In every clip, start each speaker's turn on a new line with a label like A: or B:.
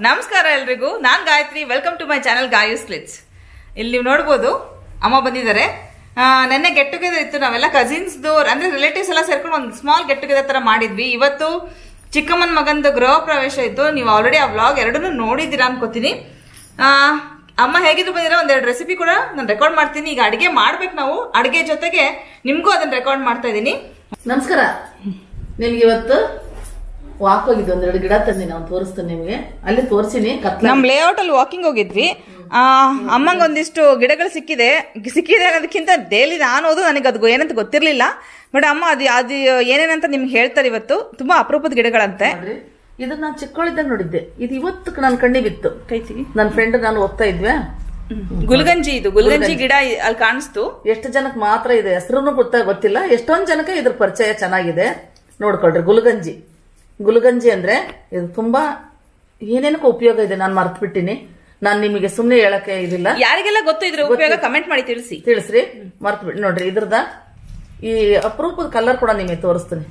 A: ನಮಸ್ಕಾರ ಎಲ್ರಿಗೂ ನಾನ್ Gayathri welcome to my channel ಗಾಯೂಸ್ ಕ್ಲಿಟ್ಸ್ ಇಲ್ಲಿ ನೀವು ನೋಡ್ಬೋದು ಅಮ್ಮ ಬಂದಿದ್ದಾರೆ ಆ, ನೆನ್ನೆ ಗೆಟ್ ಟುಗೆದರ್ ಇತ್ತು ನಾವೆಲ್ಲ ಕಸಿನ್ಸ್ದು ಅಂದ್ರೆ ರಿಲೇಟಿವ್ಸ್ ಎಲ್ಲ ಸೇರ್ಕೊಂಡು ಒಂದು ಸ್ಮಾಲ್ ಗೆಟ್ ಟುಗೆದರ್ ತರ ಮಾಡಿದ್ವಿ ಇವತ್ತು ಚಿಕ್ಕಮ್ಮನ ಮಗಂದು ಗೃಹ ಪ್ರವೇಶ ಇತ್ತು ನೀವು ಆಲ್ರೆಡಿ ಆ ವ್ಲಾಗ್ ಎರಡನ್ನೂ ನೋಡಿದ್ದೀರಾ ಅನ್ಕೋತೀನಿ ಆ, ಅಮ್ಮ ಹೇಗಿದ್ರು ಬಂದಿರೋ ಒಂದೆರಡು ರೆಸಿಪಿ ಕೂಡ ನಾನು ರೆಕಾರ್ಡ್ ಮಾಡ್ತೀನಿ ಈಗ ಅಡಿಗೆ ಮಾಡ್ಬೇಕು ನಾವು ಅಡಿಗೆ ಜೊತೆಗೆ ನಿಮ್ಗೂ ಅದನ್ನ ರೆಕಾರ್ಡ್ ಮಾಡ್ತಾ ಇದ್ದೀನಿ
B: ನಮಸ್ಕಾರ ನಿಮ್ಗೆ ಇವತ್ತು ವಾಕ್ ಹೋಗಿದ್ದು ಒಂದೆರಡು ಗಿಡ ತಂದಿ ನಾವು ತೋರಿಸ್ತೇನೆ ನಿಮ್ಗೆ ಅಲ್ಲಿ ತೋರಿಸಿನಿ ಕತ್ಲ
A: ನಮ್ ಲೇಔಟ್ ಅಲ್ಲಿ ವಾಕಿಂಗ್ ಹೋಗಿದ್ವಿ ಆ ಅಮ್ಮಂಗ ಒಂದಿಷ್ಟು ಗಿಡಗಳು ಸಿಕ್ಕಿದೆ ಸಿಕ್ಕಿದೆ ಅನ್ನೋದಕ್ಕಿಂತ ಡೈಲಿ ನಾನು ಓದು ನನಗೆ ಅದು ಏನಂತ ಗೊತ್ತಿರ್ಲಿಲ್ಲ ಬಟ್ ಅಮ್ಮ ಅದು ಅದು ಏನೇನಂತ ನಿಮ್ಗೆ ಹೇಳ್ತಾರೆ ಇವತ್ತು ತುಂಬಾ ಅಪರೂಪದ ಗಿಡಗಳಂತೆ
B: ನೋಡ್ರಿ ಇದನ್ನ ನಾನು ಚಿಕ್ಕವಳಿದ್ದಾಗ ನೋಡಿದ್ದೆ ಇದು ಇವತ್ತು ನನ್ನ ಕಣ್ಣಿ ಬಿತ್ತು
A: ಕೈತಿಗಿ
B: ನನ್ನ ಫ್ರೆಂಡ್ ನಾನು ಹೋಗ್ತಾ ಇದ್ವಿ
A: ಗುಲ್ಗಂಜಿ ಇದು ಗುಲ್ಗಂಜಿ ಗಿಡ ಇ- ಅಲ್ಲಿ ಕಾಣಿಸ್ತು
B: ಎಷ್ಟು ಜನಕ್ಕೆ ಮಾತ್ರ ಇದೆ ಹೆಸರು ಗೊತ್ತಾ ಗೊತ್ತಿಲ್ಲ ಎಷ್ಟೊಂದ್ ಜನಕ್ಕೆ ಇದ್ರ ಪರಿಚಯ ಚೆನ್ನಾಗಿದೆ ನೋಡ್ಕೊಳ್ರಿ ಗುಲ್ಗಂಜಿ ಗುಲ್ಗಂಜಿ ಅಂದ್ರೆ ಇದು ತುಂಬಾ ಏನೇನಕ್ಕೆ ಉಪಯೋಗ ಇದೆ ನಾನು ಮರ್ತು ಬಿಟ್ಟಿನಿ ನಾನು ನಿಮಗೆ ಸುಮ್ಮನೆ ಹೇಳಕ್ಕೆ ಇದಿಲ್ಲ
A: ಯಾರಿಗೆಲ್ಲ ಗೊತ್ತು ಇದ್ರ ಉಪಯೋಗ ಕಮೆಂಟ್ ಮಾಡಿ ತಿಳಿಸಿ
B: ತಿಳಿಸ್ರಿ ಮರ್ತು ಬಿಟ್ಟು ನೋಡ್ರಿ ಇದ್ರದ ಈ ಅಪರೂಪದ ಕಲರ್ ಕೂಡ ನಿಮಗೆ ತೋರಿಸ್ತೀನಿ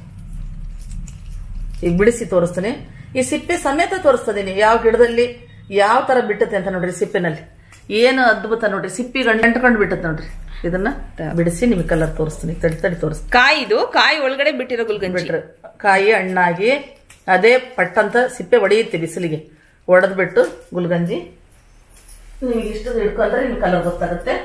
B: ಈಗ ಬಿಡಿಸಿ ತೋರಿಸ್ತೀನಿ ಈ ಸಿಪ್ಪೆ ಸಮೇತ ತೋರಿಸ್ತದೀನಿ ಯಾವ ಗಿಡದಲ್ಲಿ ಯಾವ ತರ ಬಿಟ್ಟತೆ ಅಂತ ನೋಡ್ರಿ ಸಿಪ್ಪೆನಲ್ಲಿ ಏನು ಅದ್ಭುತ ನೋಡ್ರಿ ಸಿಪ್ಪಿ ಗಂಟಕೊಂಡು ಬಿಟ್ಟತ್ ನೋಡ್ರಿ ಇದನ್ನ ಬಿಡಿಸಿ ನಿಮಗೆ ಕಲರ್ ತೋರಿಸ್ತೀನಿ ತಡಿ ತಡಿ ತೋರಿಸ್ತೀನಿ
A: ಕಾಯಿ ಇದು ಕಾಯಿ ಒಳಗಡೆ ಬಿಟ್ಟಿರೋ ಗುಲ್ಗಂಜಿ
B: ಬಿಟ್ರೆ ಕಾಯಿ ಹಣ್ಣಾಗಿ ಅದೇ ಪಟ್ಟಂತ ಸಿಪ್ಪೆ ಒಡೆಯುತ್ತೆ ಬಿಸಿಲಿಗೆ ಒಡೆದ್ಬಿಟ್ಟು ಗುಲ್ಗಂಜಿ ನಿಮಗೆ ಇಷ್ಟದ ಹಿಡ್ಕೊಂಡ್ರೆ ನಿಮ್ಗೆ ಕಲರ್ ಗೊತ್ತಾಗುತ್ತೆ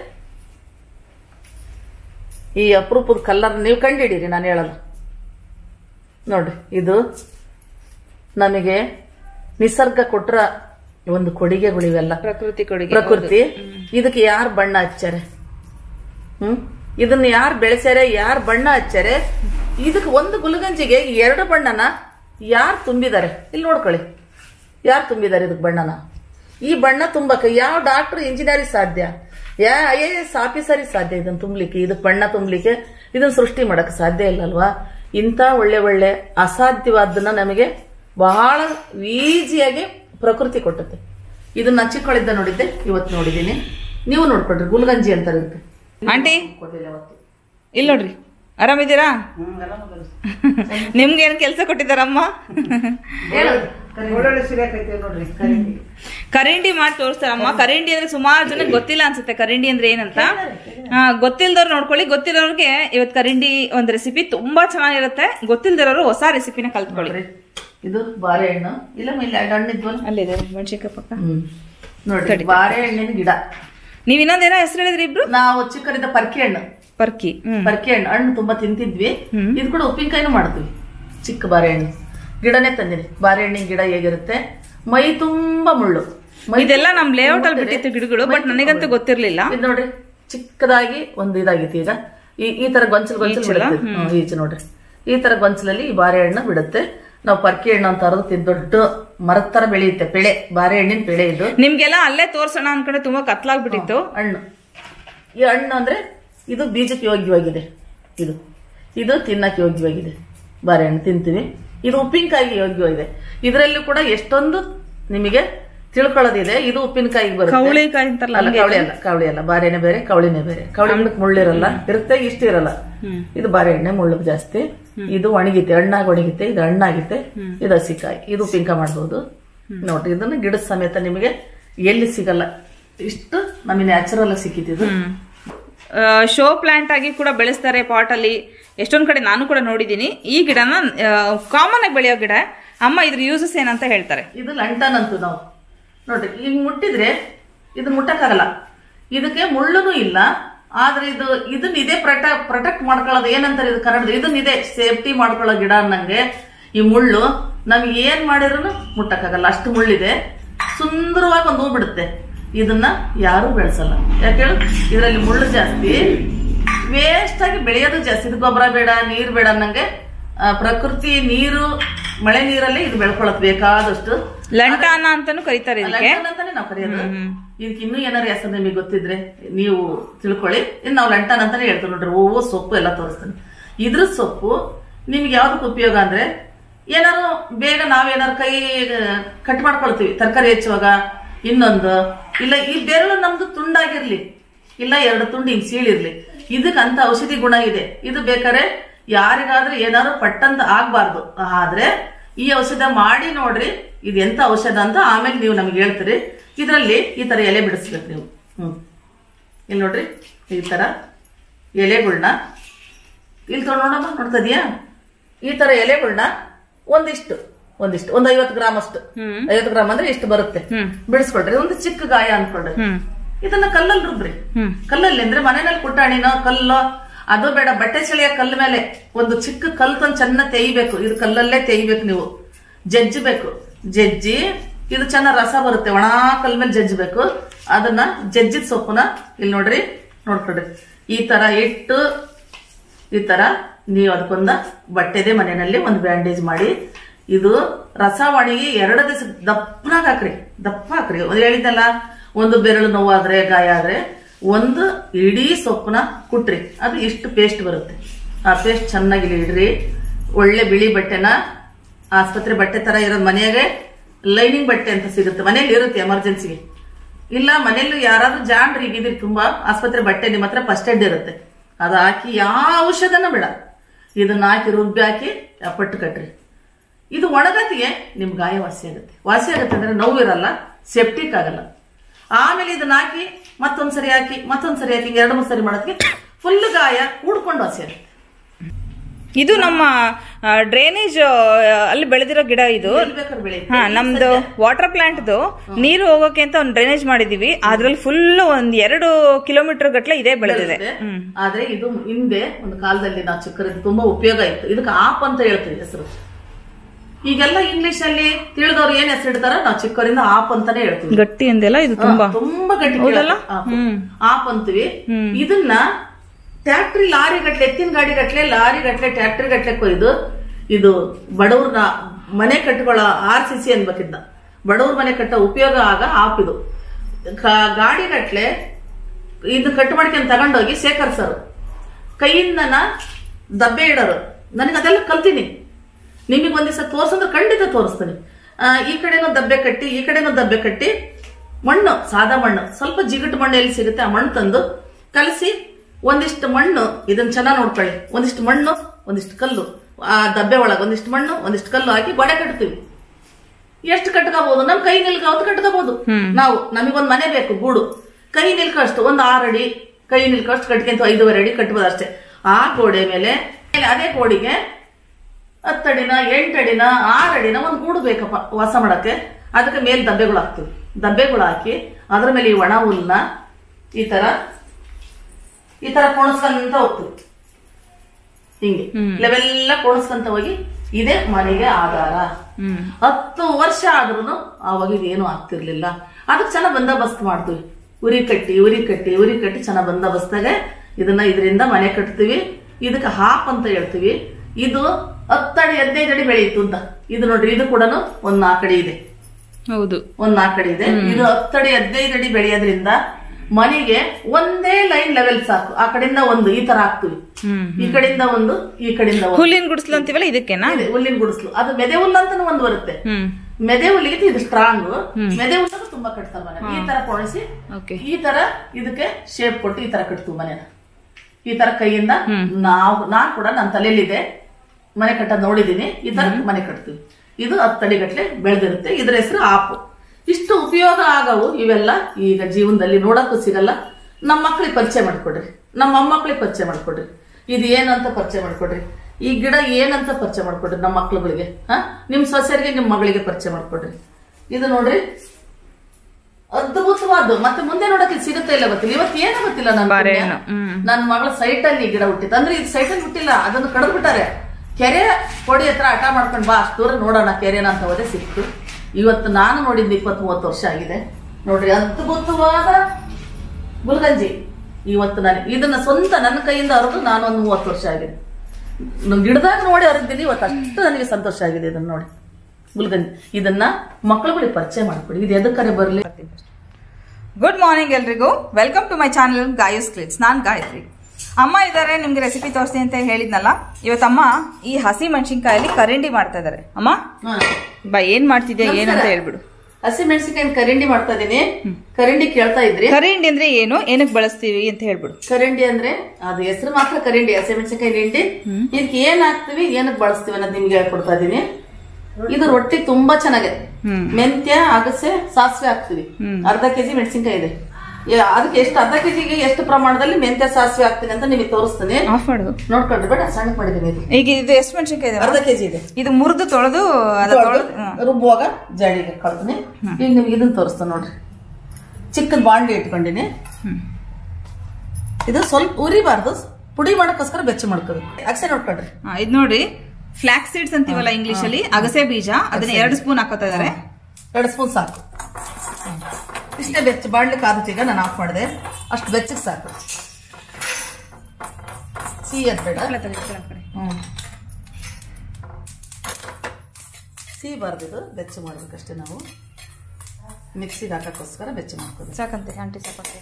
B: ಈ ಅಪರೂಪದ ಕಲರ್ ನೀವು ಕಂಡಿಡೀರಿ ನಾನು ಹೇಳಲ್ಲ ನೋಡ್ರಿ ಇದು ನಮಗೆ ನಿಸರ್ಗ ಕೊಟ್ರ ಒಂದು ಕೊಡುಗೆಗಳಿವೆಲ್ಲ
A: ಪ್ರಕೃತಿ ಕೊಡುಗೆ
B: ಪ್ರಕೃತಿ ಇದಕ್ಕೆ ಯಾರು ಬಣ್ಣ ಹಚ್ಚಾರೆ ಹ್ಮ್ ಇದನ್ನ ಯಾರು ಬೆಳೆಸ್ಯಾರೆ ಯಾರು ಬಣ್ಣ ಹಚ್ಚಾರೆ ಇದಕ್ಕೆ ಒಂದು ಗುಲ್ಗಂಜಿಗೆ ಈ ಎರಡು ಬಣ್ಣನ ಯಾರು ತುಂಬಿದ್ದಾರೆ ಇಲ್ಲಿ ನೋಡ್ಕೊಳ್ಳಿ ಯಾರು ತುಂಬಿದ್ದಾರೆ ಇದಕ್ಕೆ ಬಣ್ಣನ ಈ ಬಣ್ಣ ತುಂಬಕ್ಕೆ ಯಾವ ಡಾಕ್ಟರ್ ಇಂಜಿನಿಯರಿಂಗ್ ಸಾಧ್ಯ ಯಾ ಐ ಎ ಎಸ್ ಆಫೀಸರಿಗೆ ಸಾಧ್ಯ ಇದನ್ನ ತುಂಬಲಿಕ್ಕೆ ಇದಕ್ಕೆ ಬಣ್ಣ ತುಂಬಲಿಕ್ಕೆ ಇದನ್ನ ಸೃಷ್ಟಿ ಮಾಡಕ್ಕೆ ಸಾಧ್ಯ ಇಲ್ಲ ಅಲ್ವಾ ಇಂಥ ಒಳ್ಳೆ ಒಳ್ಳೆ ಅಸಾಧ್ಯವಾದನ್ನ ನಮಗೆ ಬಹಳ ಈಸಿಯಾಗಿ ಪ್ರಕೃತಿ ಕೊಟ್ಟುತ್ತೆ ಇದನ್ನ ನಾನು ಚಿಕ್ಕಳಿದ್ದ ನೋಡಿದ್ದೆ ಇವತ್ತು ನೋಡಿದ್ದೀನಿ ನೀವು ನೋಡ್ಕೊಳ್ರಿ ಗುಲ್ಗಂಜಿ ಅಂತಾರೆ ಇದಕ್ಕೆ
A: ಆಂಟಿ
B: ಕೊಡ್ಲಿಲ್ಲ ಅವತ್ತು
A: ಇಲ್ಲಿ ನೋಡ್ರಿ ಆರಾಮಿದ್ದೀರಾ ನಿಮ್ಗೆ ಏನ್ ಕೆಲಸ ಕೊಟ್ಟಿದ್ದಾರಮ್ಮ
B: ಹೇಳೋದು
A: ಕರಿಂಡಿ ಮಾಡಿ ತೋರಿಸ್ತಾರಮ್ಮ ಕರಿಂಡಿ ಅಂದ್ರೆ ಸುಮಾರು ಜನಕ್ಕೆ ಗೊತ್ತಿಲ್ಲ ಅನ್ಸುತ್ತೆ ಕರಿಂಡಿ ಅಂದ್ರೆ ಏನಂತ ಆ, ಗೊತ್ತಿಲ್ದವ್ರು ನೋಡ್ಕೊಳ್ಳಿ ಗೊತ್ತಿರೋರ್ಗೆ ಇವತ್ತು ಕರಿಂಡಿ ಒಂದ್ ರೆಸಿಪಿ ತುಂಬಾ ಚೆನ್ನಾಗಿರುತ್ತೆ ಗೊತ್ತಿಲ್ದಿರೋರು ಹೊಸ ರೆಸಿಪಿನ ಕಲ್ತ್ಕೊಳ್ಳಿ
B: ನೋಡ್ರಿ ಇದು ಬಾಳೆಹಣ್ಣು ಇಲ್ಲ ಮೇಲೆ ಎರಡು ಹಣ್ಣು ಇದ್ವಲ್ಲ
A: ಅಲ್ಲಿದೆ ಮೆಣಸಿನ್ಕಾಯಿ ಪಕ್ಕ
B: ಹ್ಮ್ ನೋಡ್ರಿ ಬಾಳೆಹಣ್ಣಿನ ಗಿಡ
A: ನೀವ್ ಇನ್ನೊಂದೇನೋ ಹೆಸರು ಹೇಳಿದ್ರಿ ಇಬ್ರು
B: ನಾವು ಚಿಕ್ಕರಿಂದ ಪರ್ಕೆ ಹಣ್ಣು
A: ಪರ್ಕಿ ಹ್ಮ್
B: ಪರ್ಕೆ ಹಣ್ಣು ಹಣ್ಣು ತುಂಬಾ ತಿಂತಿದ್ವಿ ಇದು ಕೂಡ ಉಪ್ಪಿನಕಾಯಿನೂ ಮಾಡ್ತೀವಿ ಚಿಕ್ಕ ಬಾಳೆಹಣ್ಣು ಗಿಡನೇ ತಂದಿನಿ ಬಾಳೆಹಣ್ಣಿನ ಗಿಡ ಹೇಗಿರುತ್ತೆ ಮೈ ತುಂಬಾ ಮುಳ್ಳು ಮೈ
A: ಇದೆಲ್ಲ ನಮ್ ಲೇಔಟ್ ಅಲ್ಲಿ ಬಿಟ್ಟಿತ್ತು ಗಿಡಗಳು ಬಟ್ ನನಗಂತೂ ಗೊತ್ತಿರ್ಲಿಲ್ಲ
B: ಇದು ನೋಡ್ರಿ ಚಿಕ್ಕದಾಗಿ ಒಂದು ಇದಾಗಿತ್ತು ಈಗ ಈ ಈ ತರ ಗೊಂಚಲು ಗೊಂಚಲು ಬಿಡುತ್ತೆ ಹ್ಮ್, ಈಚೆ ನೋಡ್ರಿ ಈ ತರ ಗೊಂಚಲಲ್ಲಿ ಈ ಬಾರೆಹಣ್ಣು ಬಿಡುತ್ತೆ ನಾವು ಪರ್ಕೆ ಹಣ್ಣು ಅಂತ ಅರ್ದು ತಿಂದ್ ದೊಡ್ಡ ಮರದ ತರ ಬೆಳೆಯುತ್ತೆ ಪೆಳೆ ಬಾರೆಹಣ್ಣಿನ ಪೆಳೆ ಇದು
A: ನಿಮ್ಗೆಲ್ಲ ಅಲ್ಲೇ ತೋರ್ಸೋಣ ಅನ್ಕೊಂಡೆ ತುಂಬಾ ಕತ್ಲಾಗ್ಬಿಟ್ಟಿತ್ತು
B: ಹಣ್ಣು ಈ ಹಣ್ಣು ಅಂದ್ರೆ ಇದು ಬೀಜಕ್ಕೆ ಯೋಗ್ಯವಾಗಿದೆ ಇದು ಇದು ತಿನ್ನಕ್ಕೆ ಯೋಗ್ಯವಾಗಿದೆ ಬಾರೆಹಣ್ಣು ತಿಂತೀವಿ ಇದು ಉಪ್ಪಿನಕಾಯಿಗೆ ಯೋಗ್ಯವಾಗಿದೆ ಇದರಲ್ಲೂ ಕೂಡ ಎಷ್ಟೊಂದು ನಿಮಗೆ ತಿಳ್ಕೊಳ್ಳೋದಿದೆ ಇದು ಉಪ್ಪಿನಕಾಯಿಗೆ ಬರುತ್ತೆ
A: ಕವಳಿಕಾಯಿ ಅಂತಾರಲ್ಲ
B: ಅಲ್ಲ ಕವಳಿ ಅಲ್ಲ ಕವಳಿ ಅಲ್ಲ ಬಾರೆಹಣ್ಣೆ ಬೇರೆ ಕವಳಿನೇ ಬೇರೆ ಕವಳಿ ಹಣ್ಣಕ್ಕೆ ಮುಳ್ಳಿರಲ್ಲ ಇರುತ್ತೆ ಇಷ್ಟ ಇರಲ್ಲ ಇದು ಬಾರೆಹಣ್ಣೆ ಮುಳ್ಳು ಜಾಸ್ತಿ ಇದು ಒಣಗಿತೆ ಹಣ್ಣಾಗಿ ಒಣಗಿತೆ ಇದು ಹಣ್ಣಾಗಿತ್ತೆ ಇದು ಹಸಿಕಾಯಿ ಇದು ಉಪ್ಪಿನಕಾಯಿ ಮಾಡ್ಬೋದು ನೋಡ್ರಿ ಇದನ್ನ ಗಿಡದ ಸಮೇತ ನಿಮಗೆ ಎಲ್ಲಿ ಸಿಗಲ್ಲ ಇಷ್ಟು ನಮಗೆ ನ್ಯಾಚುರಲ್ ಸಿಕ್ಕಿದ್ದು
A: ಶೋ ಪ್ಲಾಂಟ್ ಆಗಿ ಕೂಡ ಬೆಳೆಸ್ತಾರೆ ಪಾಟ್ ಅಲ್ಲಿ ಎಷ್ಟೊಂದ್ ಕಡೆ ನಾನು ಕೂಡ ನೋಡಿದೀನಿ ಈ ಗಿಡನ ಕಾಮನ್ ಆಗಿ ಬೆಳೆಯೋ ಗಿಡ ಅಮ್ಮ ಇದ್ರ ಯೂಸಸ್ ಏನಂತ ಹೇಳ್ತಾರೆ
B: ಇದು ಲಂಟನ್ ಅಂತು ನಾವು ನೋಡ್ರಿ ಈಗ ಮುಟ್ಟಿದ್ರೆ ಇದನ್ನ ಮುಟ್ಟಕ್ಕಾಗಲ್ಲ ಇದಕ್ಕೆ ಮುಳ್ಳುನು ಇಲ್ಲ ಆದ್ರೆ ಇದು ಇದನ್ನ ಇದೇ ಪ್ರೊಟ ಪ್ರೊಟೆಕ್ಟ್ ಮಾಡ್ಕೊಳ್ಳೋದು ಏನಂತಾರೆ ಇದು ಕನ್ನಡದ ಇದನ್ನ ಇದೆ ಸೇಫ್ಟಿ ಮಾಡ್ಕೊಳ್ಳೋ ಗಿಡ ಅನ್ನಂಗೆ ಈ ಮುಳ್ಳು ನಮ್ಗೆ ಏನ್ ಮಾಡಿದ್ರು ಮುಟ್ಟಕ್ಕಾಗಲ್ಲ ಅಷ್ಟು ಮುಳ್ಳಿದೆ ಸುಂದರವಾಗಿ ಒಂದು ಹೂ ಬಿಡುತ್ತೆ ಇದನ್ನ ಯಾರು ಬೆಳೆಸಲ್ಲ ಯಾಕೆ ಹೇಳು ಇದರಲ್ಲಿ ಮುಳ್ಳು ಜಾಸ್ತಿ ವೇಸ್ಟ್ ಆಗಿ ಬೆಳೆಯೋದು ಜಾಸ್ತಿ ಇದು ಗೊಬ್ಬರ ಬೇಡ ನೀರು ಬೇಡ ಅನ್ನಂಗೆ ಆ, ಪ್ರಕೃತಿ ನೀರು ಮಳೆ ನೀರಲ್ಲೇ ಇದು ಬೆಳ್ಕೊಳತ್ ಬೇಕಾದಷ್ಟು
A: ಲಂಟಾನ ಅಂತಾನು ಕರೀತಾರೆ ಇದಕ್ಕೆ
B: ಲಂಟನ್ ಅಂತಾನೆ ನಾವು ಕರೆಯೋದು ಇದಕ್ಕೆ ಇನ್ನೂ ಏನಾರು ಹೆಸರು ನಿಮಗೆ ಗೊತ್ತಿದ್ರೆ ನೀವು ತಿಳ್ಕೊಳ್ಳಿ ಇನ್ನು ನಾವು ಲಂಟನ್ ಅಂತಾನೆ ಹೇಳ್ತೀವಿ ನೋಡ್ರಿ ಹೂವು ಸೊಪ್ಪು ಎಲ್ಲ ತೋರಿಸ್ತೀನಿ ಇದ್ರ ಸೊಪ್ಪು ನಿಮ್ಗೆ ಯಾವ್ದಕ್ಕೆ ಉಪಯೋಗ ಅಂದ್ರೆ ಏನಾರು ಬೇಗ ನಾವೇನಾರು ಕೈ ಕಟ್ ಮಾಡ್ಕೊಳ್ತೀವಿ ತರಕಾರಿ ಹೆಚ್ಚುವಾಗ ಇನ್ನೊಂದು ಇಲ್ಲ ಈ ಬೆರಳು ನಮ್ದು ತುಂಡಾಗಿರ್ಲಿ ಇಲ್ಲ ಎರಡು ತುಂಡು ಹಿಂಗ್ ಸೀಳಿರ್ಲಿ ಇದಕ್ಕೆ ಅಂತ ಔಷಧಿ ಗುಣ ಇದೆ ಇದು ಬೇಕಾದ್ರೆ ಯಾರಿಗಾದ್ರೂ ಏನಾದ್ರು ಪಟ್ಟಂತ ಆಗ್ಬಾರ್ದು ಆದ್ರೆ ಈ ಔಷಧ ಮಾಡಿ ನೋಡ್ರಿ ಇದು ಎಂತ ಔಷಧ ಅಂತ ಆಮೇಲೆ ನೀವು ನಮ್ಗೆ ಹೇಳ್ತೀರಿ ಇದರಲ್ಲಿ ಈ ತರ ಎಲೆ ಬಿಡಿಸ್ಬೇಕು ನೀವು ಹ್ಮ್ ಇಲ್ಲಿ ನೋಡ್ರಿ ಈ ತರ ಎಲೆಗಳ್ನ ಇಲ್ಲಿ ತೊಗೊಂಡು ನೋಡಮ್ಮ ನೋಡ್ತಾ ಇದೀಯಾ ಈ ತರ ಎಲೆಗಳ್ನ ಒಂದಿಷ್ಟು ಒಂದಿಷ್ಟು ಒಂದ್ ಐವತ್ತು ಗ್ರಾಮ್ ಅಷ್ಟು
A: ಹ್ಮ್.
B: ಐವತ್ತು ಗ್ರಾಮ್ ಅಂದ್ರೆ ಇಷ್ಟು ಬರುತ್ತೆ
A: ಹ್ಮ್.
B: ಬಿಡಿಸ್ಕೊಡ್ರಿ ಒಂದು ಚಿಕ್ಕ ಗಾಯ ಅನ್ಕೊಡ್ರಿ
A: ಹ್ಮ್
B: ಇದನ್ನ ಕಲ್ಲಲ್ಲಿ ರುಬ್ರಿ
A: ಹ್ಮ್
B: ಕಲ್ಲಲ್ಲಿ ಅಂದ್ರೆ ಮನೆಯಲ್ಲಿ ಕುಟ್ಟಾಣಿನೋ ಕಲ್ಲೋ ಅದು ಬೇಡ ಬಟ್ಟೆ ಚಳಿಯ ಕಲ್ಲು ಮೇಲೆ ಒಂದು ಚಿಕ್ಕ ಕಲ್ಲು ತಂದು ಚೆನ್ನಾಗಿ ತೇಯ್ಬೇಕು ಇದು ಕಲ್ಲಲ್ಲೇ ತೇಯ್ಬೇಕು ನೀವು ಜಜ್ಜಬೇಕು ಜಜ್ಜಿ ಇದು ಚೆನ್ನಾಗಿ ರಸ ಬರುತ್ತೆ ಒಣ ಕಲ್ ಮೇಲೆ ಜಜ್ಜಬೇಕು ಅದನ್ನ ಜಜ್ಜಿದ ಸೊಪ್ಪನ್ನ ಇಲ್ಲಿ ನೋಡ್ರಿ ನೋಡ್ಕೊಡ್ರಿ ಈ ತರ ಇಟ್ಟು ಈ ತರ ನೀವು ಅದಕ್ಕೊಂದ ಬಟ್ಟೆದೆ ಮನೆಯಲ್ಲಿ ಒಂದು ಬ್ಯಾಂಡೇಜ್ ಮಾಡಿ ಇದು ರಸ ಒಣಗಿ ಎರಡು ದಿವಸ ದಪ್ಪನಾಗ ಹಾಕ್ರಿ ದಪ್ಪ ಹಾಕ್ರಿ ಒಂದು ಹೇಳಿದ್ದಲ್ಲ ಒಂದು ಬೆರಳು ನೋವಾದ್ರೆ ಗಾಯ ಆದ್ರೆ ಒಂದು ಇಡೀ ಸೊಪ್ಪನ್ನ ಕುಟ್ರಿ ಅದು ಇಷ್ಟು ಪೇಸ್ಟ್ ಬರುತ್ತೆ ಆ ಪೇಸ್ಟ್ ಚೆನ್ನಾಗಿ ಇಲ್ಲಿ ಇಡ್ರಿ ಒಳ್ಳೆ ಬಿಳಿ ಬಟ್ಟೆನ ಆಸ್ಪತ್ರೆ ಬಟ್ಟೆ ತರ ಇರೋದು ಮನೆಯಾಗೆ ಲೈನಿಂಗ್ ಬಟ್ಟೆ ಅಂತ ಸಿಗುತ್ತೆ ಮನೇಲಿ ಇರುತ್ತೆ ಎಮರ್ಜೆನ್ಸಿಗೆ ಇಲ್ಲ ಮನೆಯಲ್ಲೂ ಯಾರಾದ್ರೂ ಜಾಣ್ರಿ ಈಗಿದ್ರಿ ತುಂಬಾ ಆಸ್ಪತ್ರೆ ಬಟ್ಟೆ ನಿಮ್ಮ ಹತ್ರ ಫಸ್ಟ್ ಏಡ್ ಇರುತ್ತೆ ಅದು ಹಾಕಿ ಯಾವ ಔಷಧನ ಬೇಡ ಇದನ್ನ ಹಾಕಿ ರುಬ್ಬಿ ಹಾಕಿ ಆ ಪಟ್ಟು ಕಟ್ರಿ ಇದು ಒಣಗತಿಗೆ ನಿಮ್ ಗಾಯ ವಾಸಿ ಆಗುತ್ತೆ ವಾಸಿ ಆಗುತ್ತೆ ಅಂದ್ರೆ ನೋವಿರಲ್ಲ ಸೆಪ್ಟಿಕ್ ಆಗಲ್ಲ ಆಮೇಲೆ ಇದನ್ನ ಹಾಕಿ ಮತ್ತೊಂದ್ಸರಿ ಹಾಕಿ ಮತ್ತೊಂದ್ಸರಿ ಹಾಕಿ ಎರಡು ಮೂರು ಸರಿ ಮಾಡೋದಕ್ಕೆ ಫುಲ್ ಗಾಯ ಕೂಡ್ಕೊಂಡು ವಾಸಿ ಆಗುತ್ತೆ
A: ಇದು ನಮ್ಮ ಡ್ರೈನೇಜ್ ಅಲ್ಲಿ ಬೆಳೆದಿರೋ ಗಿಡ ಇದು
B: ಎಲ್ಲಿ ಬೇಕಾದ್ರೂ ಬೆಳೆಯುತ್ತೆ.
A: ಹಾ ನಮ್ದು ವಾಟರ್ ಪ್ಲಾಂಟ್ದು ನೀರು ಹೋಗೋಕೆ ಅಂತ ಒಂದು ಡ್ರೈನೇಜ್ ಮಾಡಿದೀವಿ ಅದ್ರಲ್ಲಿ ಫುಲ್ ಒಂದ್ ಎರಡು ಕಿಲೋಮೀಟರ್ ಗಟ್ಲೆ ಇದೇ ಬೆಳೆದಿದೆ
B: ಬೆಳೆದಿದೆ. ಆದ್ರೆ ಇದು ಹಿಂದೆ ಒಂದು ಕಾಲದಲ್ಲಿ ನಾವು ಚಿಕ್ಕರಿಂದ ತುಂಬಾ ಉಪಯೋಗ ಇತ್ತು ಇದಕ್ಕೆ ಆಪ್ ಅಂತ ಹೇಳ್ತೀವಿ ಹೆಸರು ಈಗೆಲ್ಲ ಇಂಗ್ಲಿಷ್ ಅಲ್ಲಿ ತಿಳಿದವ್ರು ಏನ್ ಹೆಸರು ಇಡ್ತಾರ ನಾವು ಚಿಕ್ಕವರಿಂದ ಆಪ್ ಅಂತಾನೆ ಹೇಳ್ತೀವಿ
A: ಗಟ್ಟಿ ಅಂದೆಲ್ಲ ಇದು ತುಂಬಾ
B: ಹಾ, ತುಂಬಾ ಗಟ್ಟಿ
A: ಹೌದಲ್ಲ?
B: ಕೇಳತ್ತೆ ಆಪ್.
A: ಹ್ಮ್.
B: ಆಪ್ ಅಂತೀವಿ ಇದನ್ನ ಟ್ಯಾಕ್ಟ್ರಿ ಲಾರಿ ಗಟ್ಲೆ ಎತ್ತಿನ ಗಾಡಿ ಗಟ್ಲೆ ಲಾರಿ ಗಟ್ಲೆ ಟ್ಯಾಕ್ಟ್ರಿ ಗಟ್ಲೆ ಕೊಯ್ದು ಇದು ಬಡವ್ರನ್ನ ಮನೆ ಕಟ್ಕೊಳ್ಳೋ ಆರ್ ಸಿ ಸಿ ಅನ್ಬೇಕಿದ್ದ ಬಡವ್ರ ಮನೆ ಕಟ್ಟೋ ಉಪಯೋಗ ಆಗ ಆಪ್ ಇದು ಕ- ಗಾಡಿ ಗಟ್ಲೆ ಇದು ಕಟ್ಟು ಮಾಡ್ಕೊಂಡು ತಗೊಂಡೋಗಿ ಶೇಖರ್ಸರು ಕೈಯಿಂದನ ದಬ್ಬೆ ಇಡೋರು ನನಗೆ ಅದೆಲ್ಲ ಕಲ್ತೀನಿ ನಿಮಗೆ ಒಂದ್ ದಿವಸ ತೋರ್ಸಂದ್ರೆ ಖಂಡಿತ ತೋರಿಸ್ತೀನಿ ಆ, ಈ ಕಡೆನೂ ದಬ್ಬೆ ಕಟ್ಟಿ ಈ ಕಡೆನೂ ದಬ್ಬೆ ಕಟ್ಟಿ ಮಣ್ಣು ಸಾದಾ ಮಣ್ಣು ಸ್ವಲ್ಪ ಜಿಗಟು ಮಣ್ಣು ಎಲ್ಲಿ ಸಿಗುತ್ತೆ ಆ ಮಣ್ಣು ತಂದು ಕಲಸಿ ಒಂದಿಷ್ಟು ಮಣ್ಣು ಇದನ್ನ ಚೆನ್ನಾಗಿ ನೋಡ್ಕೊಳ್ಳಿ ಒಂದಿಷ್ಟು ಮಣ್ಣು ಒಂದಿಷ್ಟು ಕಲ್ಲು ಆ ದಬ್ಬೆ ಒಳಗೆ ಒಂದಿಷ್ಟು ಮಣ್ಣು ಒಂದಿಷ್ಟು ಕಲ್ಲು ಹಾಕಿ ಗೋಡೆ ಕಟ್ತೀವಿ ಎಷ್ಟು ಕಟ್ಕೋಬಹುದು ನಮ್ ಕೈ ನಿಲ್ಕಾವತ್ತು ಕಟ್ಕೋಬಹುದು ನಾವು ನಮಗೊಂದ್ ಮನೆ ಬೇಕು ಗೂಡು ಕೈ ನಿಲ್ಕಷ್ಟು ಒಂದ್ ಆರು ಅಡಿ ಕೈ ನಿಲ್ಕಷ್ಟು ಕಟ್ಕೊಂತ ಐದೂವರೆ ಅಡಿ ಕಟ್ಬೋದು ಅಷ್ಟೇ ಆ ಗೋಡೆ ಮೇಲೆ ಮೇಲೆ ಅದೇ ಗೋಡಿಗೆ ಹತ್ತಡಿನ ಎಂಟಡಿನ ಆರಡಿನ ಒಂದು ಗೂಡು ಬೇಕಪ್ಪ ವಾಸ ಮಾಡಕ್ಕೆ ಅದಕ್ಕೆ ಮೇಲೆ ದಬ್ಬೆಗಳು ಹಾಕ್ತೀವಿ ದಬ್ಬೆಗಳು ಹಾಕಿ ಅದ್ರ ಮೇಲೆ ಈ ಒಣ ಹುಲ್ನ ಈ ತರ ಈ ತರ ಕೊಣಸ್ಕೊಂತ ಹೋಗ್ತೀವಿ ಹಿಂಗೆ ಲೆವೆಲ್ಲ ಕೊಣಸ್ಕೊಂತ ಹೋಗಿ ಇದೇ ಮನೆಗೆ ಆಧಾರ
A: ಹ್ಮ್
B: ಹತ್ತು ವರ್ಷ ಆದ್ರೂ ಆವಾಗ ಇದೇನು ಆಗ್ತಿರ್ಲಿಲ್ಲ ಅದಕ್ಕೆ ಚೆನ್ನಾಗ್ ಬಂದೋಬಸ್ತ್ ಮಾಡ್ತೀವಿ ಉರಿ ಕಟ್ಟಿ ಉರಿ ಕಟ್ಟಿ ಉರಿ ಕಟ್ಟಿ ಚೆನ್ನಾಗ್ ಬಂದೋಬಸ್ತಾಗ ಇದನ್ನ ಇದರಿಂದ ಮನೆ ಕಟ್ತೀವಿ ಇದಕ್ಕೆ ಹಾಪ್ ಅಂತ ಹೇಳ್ತೀವಿ ಇದು ಹತ್ತಡಿ ಹದಿನೈದು ಅಡಿ ಬೆಳೆಯಿತು ಅಂತ ಇದು ನೋಡ್ರಿ ಇದು ಕೂಡ ಒಂದ್ ನಾಲ್ಕಡಿ ಇದೆ
A: ಹೌದು
B: ಒಂದ್ ನಾಲ್ಕಡಿ ಇದೆ ಇದು ಹತ್ತಡಿ ಹದಿನೈದು ಅಡಿ ಬೆಳೆಯೋದ್ರಿಂದ ಮನೆಗೆ ಒಂದೇ ಲೈನ್ ಲೆವೆಲ್ ಸಾಕು ಆ ಕಡೆಯಿಂದ ಒಂದು ಈ ತರ ಹಾಕ್ತಿವಿ
A: ಹ್ಮ್
B: ಈ ಕಡೆಯಿಂದ ಒಂದು ಈ ಕಡೆಯಿಂದ ಒಂದು
A: ಹುಲ್ಲಿನ ಗುಡಿಸ್ಲು ಅಂತೀವಲ್ಲ ಇದಕ್ಕೆನಾ
B: ಇದೆ, ಹುಲ್ಲಿನ ಗುಡಿಸ್ಲು ಅದು ಮೆದೆ ಹುಲ್ಲು ಅಂತಾನು ಒಂದು ಬರುತ್ತೆ
A: ಹ್ಮ್
B: ಮೆದೆ ಹುಲ್ಲಿಗೆ ಇದು ಸ್ಟ್ರಾಂಗ್ ಮೆದೆ ಹುಲ್ಲು ತುಂಬಾ ಕಟ್ತಾರೆ ಮನೆ ಈ ತರ ಕೊಣಿಸಿ
A: ಓಕೆ
B: ಈ ತರ ಇದಕ್ಕೆ ಶೇಪ್ ಕೊಟ್ಟು ಈ ತರ ಕಟ್ತೀವಿ ಮನೆನ ಈ ತರ ಕೈಯಿಂದ ನಾವು ನಾನ್ ಕೂಡ ನನ್ನ ತಲೆಯಲ್ಲಿದೆ ಮನೆ ಕಟ್ಟೋದ್ ನೋಡಿದೀನಿ ಈ ತರ ಮನೆ ಕಟ್ತೀವಿ ಇದು ಹತ್ತಡಿ ಗಟ್ಲೆ ಬೆಳೆದಿರುತ್ತೆ ಇದ್ರ ಹೆಸರು ಆಪು ಇಷ್ಟು ಉಪಯೋಗ ಆಗವು ಇವೆಲ್ಲ ಈಗ ಜೀವನದಲ್ಲಿ ನೋಡಕ್ಕೂ ಸಿಗಲ್ಲ ನಮ್ಮ ಮಕ್ಳಿಗೆ ಪರಿಚಯ ಮಾಡ್ಕೊಡ್ರಿ ನಮ್ಮ ಮೊಮ್ಮಕ್ಳಿಗೆ ಪರಿಚಯ ಮಾಡ್ಕೊಡ್ರಿ ಇದು ಏನಂತ ಪರಿಚಯ ಮಾಡ್ಕೊಡ್ರಿ ಈ ಗಿಡ ಏನಂತ ಪರಿಚಯ ಮಾಡ್ಕೊಡ್ರಿ ನಮ್ಮ ಮಕ್ಳುಗಳಿಗೆ ಹಾ ನಿಮ್ ಸೊಸೆಯರಿಗೆ ನಿಮ್ ಮಗಳಿಗೆ ಪರಿಚಯ ಮಾಡ್ಕೊಡ್ರಿ ಇದು ನೋಡ್ರಿ ಅದ್ಭುತವಾದ್ದು ಮತ್ತೆ ಮುಂದೆ ನೋಡಕ್ಕೆ ಇದ್ ಸಿಗುತ್ತೆ ಇಲ್ಲ ಗೊತ್ತಿಲ್ಲ ಇವತ್ತು ಏನು ಗೊತ್ತಿಲ್ಲ ನನ್ನ
A: ಬಾಳೆಹಣ್ಣು, ಹ್ಮ್.
B: ನನ್ನ ಮಗಳ ಸೈಟ್ ಅಲ್ಲಿ ಈ ಗಿಡ ಹುಟ್ಟಿತ್ತು ಅಂದ್ರೆ ಇದು ಸೈಟ್ ಅಲ್ಲಿ ಹುಟ್ಟಿಲ್ಲ ಅದನ್ನು ಕಡ್ದು ಬಿಟ್ಟಾರೆ ಕೆರೆ ಕೊಡಿ ಹತ್ರ ಹಠ ಮಾಡ್ಕೊಂಡು ಬಾ ಅಷ್ಟು ದೂರ ನೋಡೋಣ ಕೆರೆನ ಅಂತ ಹೋದೆ ಸಿಕ್ತು ಇವತ್ತು ನಾನು ನೋಡಿದ್ದು ಇಪ್ಪತ್ತ್ ಮೂವತ್ತು ವರ್ಷ ಆಗಿದೆ ನೋಡ್ರಿ ಅದ್ಭುತವಾದ ಗುಲ್ಗಂಜಿ ಇವತ್ತು ನಾನು ಇದನ್ನ ಸ್ವಂತ ನನ್ನ ಕೈಯಿಂದ ಹರಿದು ನಾನು ಒಂದು ಮೂವತ್ತು ವರ್ಷ ಆಗಿದೆ ನಾನ್ ಗಿಡದಾಗ ನೋಡಿ ಹರಿದ್ದೀನಿ ಇವತ್ತು ಅಷ್ಟು ನನಗೆ ಸಂತೋಷ ಆಗಿದೆ ಇದನ್ನ ನೋಡಿ ಗುಲ್ಗಂಜಿ ಇದನ್ನ ಮಕ್ಕಳುಗಳಿಗೆ ಪರಿಚಯ ಮಾಡ್ಕೊಡಿ ಇದು ಎದಕ್ಕರೆ ಬರಲಿ
A: ಗುಡ್ ಮಾರ್ನಿಂಗ್ ಎಲ್ರಿಗೂ ವೆಲ್ಕಮ್ ಟು ಮೈ ಚಾನಲ್ ಗಾಯಸ್ ಕ್ಲಿಟ್ಸ್ ನಾನು ಗಾಯತ್ರಿ ಅಮ್ಮ ಇದ್ದಾರೆ ನಿಮ್ಗೆ ರೆಸಿಪಿ ತೋರಿಸ್ತೀನಿ ಅಂತ ಹೇಳಿದ್ನಲ್ಲ ಇವತ್ತಮ್ಮ ಈ ಹಸಿ ಮೆಣಸಿನ್ಕಾಯಲ್ಲಿ ಕರಿಂಡಿ ಮಾಡ್ತಾ ಇದಾರೆ ಅಮ್ಮ ಬಾ ಏನ್ ಮಾಡ್ತಿದ್ಯಾ ಏನಂತ ಹೇಳ್ಬಿಡು
B: ಹಸಿ ಮೆಣಸಿನಕಾಯಿ ಕರಿಂಡಿ ಮಾಡ್ತಾ ಇದೀನಿ ಕರಿಂಡಿ ಕೇಳ್ತಾ ಇದ್ರಿ
A: ಕರಿಂಡಿ ಅಂದ್ರೆ ಏನು ಏನಕ್ಕೆ ಬಳಸ್ತೀವಿ ಅಂತ ಹೇಳ್ಬಿಡು
B: ಕರಿಂಡಿ ಅಂದ್ರೆ ಅದು ಹೆಸರು ಮಾತ್ರ ಕರಿಂಡಿ ಹಸಿ ಮೆಣಸಿನಕಾಯಿ ಹಿಂಡಿ ಇದಕ್ಕೆ ಏನ್ ಹಾಕ್ತಿವಿ ಏನಕ್ಕೆ ಬಳಸ್ತೀವಿ ಅನ್ನೋದು ನಿಮ್ಗೆ ಹೇಳ್ಕೊಡ್ತಾ ಇದೀನಿ ಇದು ರೊಟ್ಟಿ ತುಂಬಾ ಚೆನ್ನಾಗಿದೆ
A: ಹ್ಮ್.
B: ಮೆಂತ್ಯ ಅಗಸೆ ಸಾಸಿವೆ ಹಾಕ್ತಿವಿ ಅರ್ಧ ಕೆಜಿ ಮೆಣಸಿನ್ಕಾಯಿ ಇದೆ ಯಾ- ಅದಕ್ಕೆ ಎಷ್ಟು ಅರ್ಧ ಕೆಜಿಗೆ ಎಷ್ಟು ಪ್ರಮಾಣದಲ್ಲಿ ಮೆಂತ್ಯ ಸಾಸಿವೆ ಹಾಕ್ತೀನಿ ಅಂತ ನಿಮಗೆ ತೋರಿಸ್ತೀನಿ
A: ಆಫ್ ಮಾಡುದು
B: ನೋಡ್ಕೊಂಡ್ರೆ ಬೇಡ ಸಣ್ಣ ಮಾಡಿದ್ದೀನಿ ಇದು
A: ಈಗ ಇದು ಎಷ್ಟು ಮೆಣಸಿನ್ಕಾಯಿ ಇದೆ
B: ಅರ್ಧ ಕೆಜಿ ಇದೆ
A: ಇದು ಮುರಿದು ತೊಳೆದು ಅದ ತೊಳೆದು
B: ರುಬ್ಬುವಾಗ ಜಾಡಿಗೆ ಕಳ್ತೀನಿ ಈಗ ನಿಮ್ಗೆ ಇದನ್ನ ತೋರಿಸ್ತಾನೆ ನೋಡ್ರಿ ಚಿಕ್ಕದ ಬಾಂಡ್ಲಿ ಇಟ್ಕೊಂಡಿನಿ ಇದು ಸ್ವಲ್ಪ ಉರಿಬಾರ್ದು ಪುಡಿ ಮಾಡಕ್ಕೋಸ್ಕರ ಬೆಚ್ಚ ಮಾಡ್ಕೋಬೇಕು ಅಕ್ಷೆ ನೋಡ್ಕೊಳ್ರಿ
A: ಇದು ನೋಡಿ ಫ್ಲಾಕ್ ಸೀಡ್ಸ್ ಅಂತೀವಲ್ಲ ಇಂಗ್ಲಿಷ್ ಅಲ್ಲಿ ಅಗಸೆ ಬೀಜ ಅದನ್ನ ಎರಡು ಸ್ಪೂನ್ ಹಾಕೋತಾ ಇದಾರೆ
B: ಎರಡು ಸ್ಪೂನ್ ಸಾಕು ಇಷ್ಟೇ ಬೆಚ್ಚ ಬಾಣ್ಲಿ ಕಾದತ್ ಈಗ ನಾನು ಆಫ್ ಮಾಡಿದೆ ಅಷ್ಟು ಬೆಚ್ಚಗೆ ಸಾಕು ಸಿಹಿ ಅದ್ ಬೇಡ ಹ್ಮ್ ಸಿಹಿ ಬಾರ್ದಿದು ಬೆಚ್ಚ ಮಾಡ್ಬೇಕಷ್ಟೇ ನಾವು ಮಿಕ್ಸಿಗೆ ಹಾಕಕ್ಕೋಸ್ಕರ ಬೆಚ್ಚ ಮಾಡ್ಕೋಬೇಕು
A: ಸಾಕಂತೆ ಆಂಟಿ ಸಾಕಂತೆ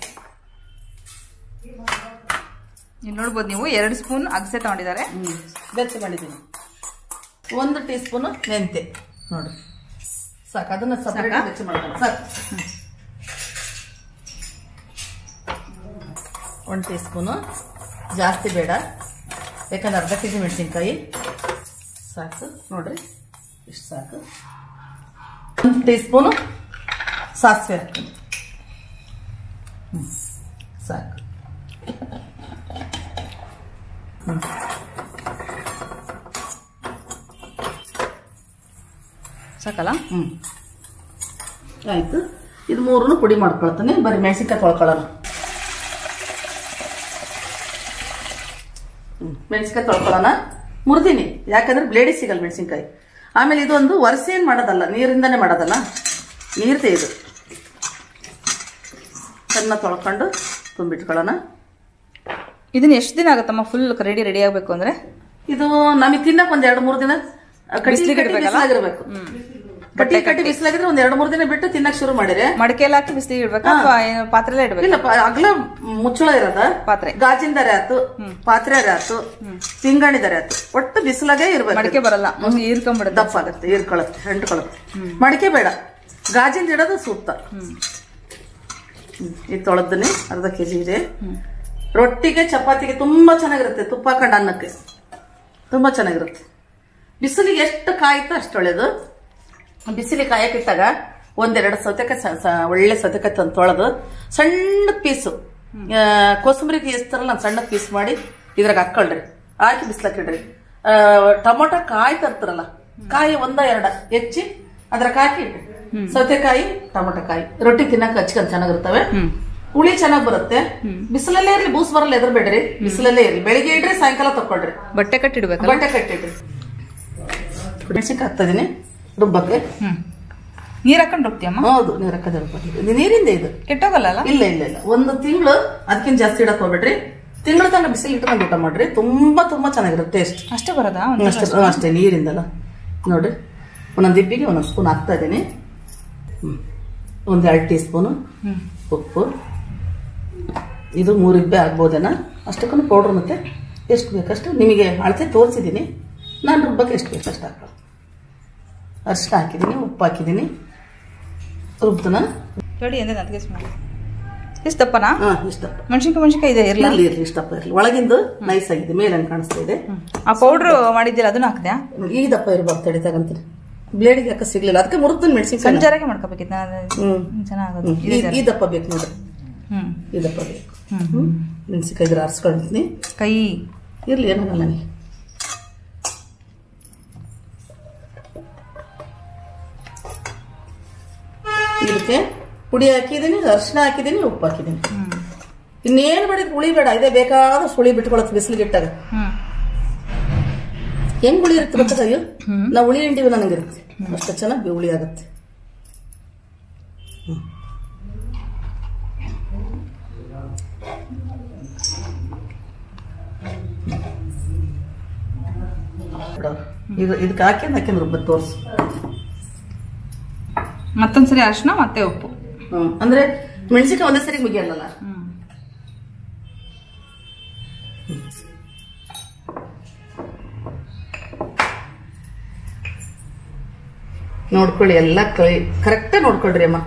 A: ಇಲ್ಲಿ ನೋಡ್ಬೋದು ನೀವು ಎರಡು ಸ್ಪೂನ್ ಅಗಸೆ ತಗೊಂಡಿದ್ದಾರೆ
B: ಹ್ಮ್ ಬೆಚ್ಚ ಮಾಡಿದ್ದೀನಿ ಒಂದು ಟೀ ಸ್ಪೂನು ಮೆಂತೆ ನೋಡ್ರಿ ಸಾಕು ಅದನ್ನ ಸಪರೇಟ್
A: ಸಾಕಾ?
B: ಬೆಚ್ಚ ಮಾಡ್ಕೊಂಡು ಸಾಕು ಒಂದು ಟೀ ಸ್ಪೂನು ಜಾಸ್ತಿ ಬೇಡ ಯಾಕಂದ್ರೆ ಅರ್ಧ ಕೆ ಜಿ ಮೆಣಸಿನ್ಕಾಯಿ ಸಾಕು ನೋಡ್ರಿ ಇಷ್ಟು ಸಾಕು ಒಂದು ಟೀ ಸ್ಪೂನು ಸಾಸಿವೆ ಹಾಕ್ತೀನಿ ಹ್ಮ್. ಸಾಕು
A: ಸಾಕಲ್ಲ
B: ಹ್ಮ್ ಆಯ್ತು ಇದು ಮೂರನ್ನು ಪುಡಿ ಮಾಡ್ಕೊಳ್ತಾನೆ ಬರೀ ಮೆಣಸಿನ್ಕಾಯಿ ತೊಳ್ಕೊಳ್ಳೋಣ ಹ್ಮ್, ಮೆಣಸಿನ್ಕಾಯಿ ತೊಳ್ಕೊಳ್ಳೋಣ ಮುರಿದೀನಿ ಯಾಕಂದ್ರೆ ಬ್ಲೇಡಿ ಸಿಗಲ್ಲ ಮೆಣಸಿನ್ಕಾಯಿ ಆಮೇಲೆ ಇದೊಂದು ವರ್ಷ ಏನು ಮಾಡೋದಲ್ಲ ನೀರಿಂದನೇ ಮಾಡೋದಲ್ಲ ನೀರ್ದೆ ಇದು ಚೆನ್ನಾಗಿ ತೊಳ್ಕೊಂಡು ತುಂಬಿಟ್ಕೊಳ್ಳೋಣ
A: ಇದನ್ನ ಎಷ್ಟು ದಿನ ಆಗುತ್ತಮ್ಮ ಫುಲ್ ರೆಡಿ ರೆಡಿ ಆಗ್ಬೇಕು ಅಂದ್ರೆ
B: ಇದು ನಮಗೆ ತಿನ್ನಕ್ ಒಂದ್ ಎರಡು ಮೂರು ದಿನ ಕಟ್ಟಿ
A: ಬಿಸ್ಲಿಗೆ
B: ಕಟ್ಟಿ
A: ಇಡ್ಬೇಕಲ್ಲ?
B: ಬಿಸಿಲಾಗಿರ್ಬೇಕು ಕಟ್ಟಿ ಕಟ್ಟಿ ಬಿಸಿಲಾಗಿದ್ರೆ ಒಂದ್ ಎರಡು ಮೂರು ದಿನ ಬಿಟ್ಟು ತಿನ್ನಕ್ ಶುರು ಮಾಡಿದ್ರೆ
A: ಮಡಕೆಲ್ಲ ಹಾಕಿ ಬಿಸಿಲಿಗೆ ಇಡ್ಬೇಕಾ ಅಥವಾ ಏನು ಪಾತ್ರೆಲ್ಲ ಇಡ್ಬೇಕು
B: ಇಲ್ಲ ಪ- ಅಗ್ಲ ಮುಚ್ಚಳ ಇರೋದ
A: ಪಾತ್ರೆ
B: ಗಾಜಿಂದರೆ ಆತು ಪಾತ್ರೆ ಆತು ಪಿಂಗಾಣಿದರೆ ಆತು ಒಟ್ಟು ಬಿಸಿಲಾಗೆ ಇರ್ಬೇಕು
A: ಮಡಕೆ ಬರಲ್ಲ ಈರ್ಕೊಂಡ್ಬಿಡುತ್ತೆ
B: ದಪ್ಪ ಆಗತ್ತೆ ಹೀರ್ಕೊಳತ್ತೆ ಅಂಟ್ಕೊಳತ್ತೆ ಮಡಿಕೆ ಬೇಡ ಗಾಜಿಂದ ಇಡೋದು ಸೂಕ್ತ ಹ್ಮ್. ಇದು ತೊಳೆದನೆ ಅರ್ಧ ಕೆಜಿ ಇದೆ ರೊಟ್ಟಿಗೆ ಚಪಾತಿಗೆ ತುಂಬಾ ಚೆನ್ನಾಗಿರುತ್ತೆ ತುಪ್ಪ ಹಾಕೊಂಡು ಅನ್ನಕ್ಕೆ ತುಂಬಾ ಚೆನ್ನಾಗಿರುತ್ತೆ ಬಿಸಿಲಿಗೆ ಎಷ್ಟು ಕಾಯ್ತೋ ಅಷ್ಟು ಒಳ್ಳೇದು ಬಿಸಿಲಿಗೆ ಕಾಯಕ್ಕಿಟ್ಟಾಗ ಒಂದೆರಡು ಸೌತೆಕಾಯಿ ಸ- ಸ- ಒಳ್ಳೆ ಸೌತೆಕಾಯಿ ತಂದು ತೊಳೆದು ಸಣ್ಣ ಪೀಸು ಕೊತ್ತಂಬರಿಗೆ ಎಸ್ತಾರಲ್ಲ ನಾನು ಸಣ್ಣ ಪೀಸ್ ಮಾಡಿ ಇದ್ರಾಗ ಹಾಕೊಳ್ರಿ ಹಾಕಿ ಬಿಸ್ಲಾಕಿಡ್ರಿ ಆ, ಟೊಮೊಟೊ ಕಾಯಿ ತರ್ತಾರಲ್ಲ ಕಾಯಿ ಒಂದ ಎರಡ ಹೆಚ್ಚಿ ಅದ್ರಾಗ ಹಾಕಿ ಇಡ್ರಿ ಸೌತೆಕಾಯಿ ಟೊಮೊಟೊ ಕಾಯಿ ರೊಟ್ಟಿ ತಿನ್ನಕ್ಕೆ ಹಚ್ಕೊಂಡ್ ಚೆನ್ನಾಗಿರ್ತವೆ ಹುಳಿ ಚೆನ್ನಾಗಿ ಬರುತ್ತೆ ಬಿಸಿಲಲ್ಲೇ ಇರ್ಲಿ ಬೂಸ್ ಬರಲ್ಲ ಎದುರ್ಬೇಡ್ರಿ ಬಿಸಿಲಲ್ಲೇ ಇರ್ಲಿ ಬೆಳಿಗ್ಗೆ ಇಡ್ರಿ ಸಾಯಂಕಾಲ ತಕೊಳ್ರಿ
A: ಬಟ್ಟೆ ಕಟ್ಟಿಡ್ಬೇಕಲ್ಲ
B: ಬಟ್ಟೆ ಕಟ್ಟಿಡ್ರಿ ಮೆಣಸಿನ್ಕಾಯಿ ಹಾಕ್ತಾ ಇದೀನಿ ರುಬ್ಬಕ್ಕೆ
A: ಹ್ಮ್ ನೀರ್ ಹಾಕೊಂಡು ಹೋಗ್ತೀಯಮ್ಮ
B: ಹೌದು ನೀರ್ ಹಾಕೋದು ರುಬ್ಬಕ್ಕೆ ಇದು ನೀರಿಂದ ಇದು
A: ಕೆಟ್ಟೋಗಲ್ಲ
B: ಇಲ್ಲ ಇಲ್ಲ ಇಲ್ಲ ಒಂದು ತಿಂಗಳು ಅದಕ್ಕಿಂತ ಜಾಸ್ತಿ ಇಡಕ್ ಹೋಗ್ಬೇಡ್ರಿ ತಿಂಗಳು ತನಕ ಬಿಸಿಲು ಇಟ್ಕೊಂಡು ಊಟ ಮಾಡ್ರಿ ತುಂಬಾ ತುಂಬಾ ಚೆನ್ನಾಗಿರುತ್ತೆ ಟೇಸ್ಟ್
A: ಅಷ್ಟೇ ಬರೋದಾ ಒಂದು
B: ಅಷ್ಟೇ ಹ್ಮ್, ಅಷ್ಟೇ ನೀರಿಂದಲ್ಲ ನೋಡ್ರಿ ಒಂದೊಂದು ದಿಬ್ಬಿಗೆ ಒಂದೊಂದು ಸ್ಪೂನ್ ಹಾಕ್ತಾ ಇದ್ದೀನಿ ಹ್ಮ್. ಒಂದ್ ಎರಡು ಟೀ ಸ್ಪೂನು
A: ಹ್ಮ್
B: ಉಪ್ಪು ಇದು ಮೂರು ಇಬ್ಬೆ ಆಗ್ಬೋದೇನ ಅಷ್ಟಕ್ಕೂ ಪೌಡ್ರ್ ಮತ್ತೆ ಎಷ್ಟು ಬೇಕಷ್ಟು ನಿಮಗೆ ಅಳತೆ ತೋರಿಸಿದ್ದೀನಿ ನಾನು ರುಬ್ಬಕ್ಕೆ ಎಷ್ಟು ಬೇಕಷ್ಟು ಹಾಕೋ ಅರಿಶಿನ ಹಾಕಿದ್ದೀನಿ ಉಪ್ಪು ಹಾಕಿದ್ದೀನಿ ರುಬ್ದನ
A: ನೋಡಿ ಎಂದ ನನಗೆ ಮಾಡಿ ಇಷ್ಟಪ್ಪನಾ
B: ಹಾಂ ಇಷ್ಟಪ್ಪ
A: ಮೆಣಸಿನ್ಕಾಯಿ ಮೆಣಸಿನ್ಕಾಯಿ ಇದೆ ಇರ್ಲಿ
B: ಇರಲಿ ಇರಲಿ ಇಷ್ಟಪ್ಪ ಇರಲಿ ಒಳಗಿಂದು ನೈಸ್ ಆಗಿದೆ ಮೇಲೆ ಹಂಗೆ ಕಾಣಿಸ್ತಾ ಇದೆ
A: ಆ ಪೌಡ್ರ್ ಮಾಡಿದ್ದಿಲ್ಲ ಅದನ್ನ ಹಾಕ್ದ್ಯಾ
B: ಈ ದಪ್ಪ ಇರಬಾರ್ದು ತಡಿ ತಗಂತೀನಿ ಬ್ಲೇಡಿಗೆ ಹಾಕ ಸಿಗ್ಲಿಲ್ಲ ಅದಕ್ಕೆ ಮುರಿದು ಮೆಣಸಿನ್ಕಾಯಿ
A: ಸಂಜಾರಾಗೆ ಮಾಡ್ಕೋಬೇಕಿತ್ತು ನಾನು
B: ಹ್ಮ್
A: ಚೆನ್ನಾಗೋದು
B: ಹ್ಮ್. ಈ- ಈ ದಪ್ಪ ಬೇಕು ನೋಡ್ರಿ
A: ಹ್ಮ್
B: ಈ ದಪ್ಪ ಬೇಕು
A: ಹ್ಮ್
B: ಹ್ಮ್ ಮೆಣಸಿನ್ಕಾಯಿ ಇದ್ರೆ ಆರಿಸ್ಕೊಳ್ತೀನಿ
A: ಕೈ
B: ಇರ್ಲಿ ಏನಾಗಲ್ಲ ನನಗೆ ಇದಕ್ಕೆ ಪುಡಿ ಹಾಕಿದ್ದೀನಿ ಅರಿಶಿನ ಹಾಕಿದ್ದೀನಿ ಉಪ್ಪು ಹಾಕಿದ್ದೀನಿ
A: ಹ್ಮ್
B: ಇನ್ನೇನು ಬೇಡ ಹುಳಿ ಬೇಡ ಇದೇ ಬೇಕಾದ ಹುಳಿ ಬಿಟ್ಕೊಳತ್ತೆ ಬಿಸಿಲಿಗೆ ಇಟ್ಟಾಗ
A: ಹ್ಮ್
B: ಹೆಂಗ್ ಹುಳಿ ಇರುತ್ತೆ ಗೊತ್ತದ ಅಯ್ಯೋ ನಾವು ಹುಳಿ ಹಿಂಡಿವಿ ನನಗಿರುತ್ತೆ ಅಷ್ಟು ಚೆನ್ನಾಗಿ ಹುಳಿ ಆಗುತ್ತೆ ಹ್ಮ್. ಬಿಡು. ಈಗ ಇದಕ್ಕೆ ಹಾಕಿ ಹಾಕಿಂದ್ರೆ ರುಬ್ಬ ತೋರಿಸು
A: ಮತ್ತೊಂದ್ಸರಿ ಅರಿಶಿನ ಮತ್ತೆ ಉಪ್ಪು
B: ಹ್ಮ್ ಅಂದ್ರೆ ಮೆಣಸಿನ್ಕಾಯಿ ಒಂದೇ ಸರಿ ಮುಗಿಯಲ್ಲ
A: ಹ್ಮ್
B: ನೋಡ್ಕೊಳ್ಳಿ ಎಲ್ಲ ಕೈ ಕರೆಕ್ಟಾಗಿ ನೋಡ್ಕೊಳ್ರಿ ಅಮ್ಮ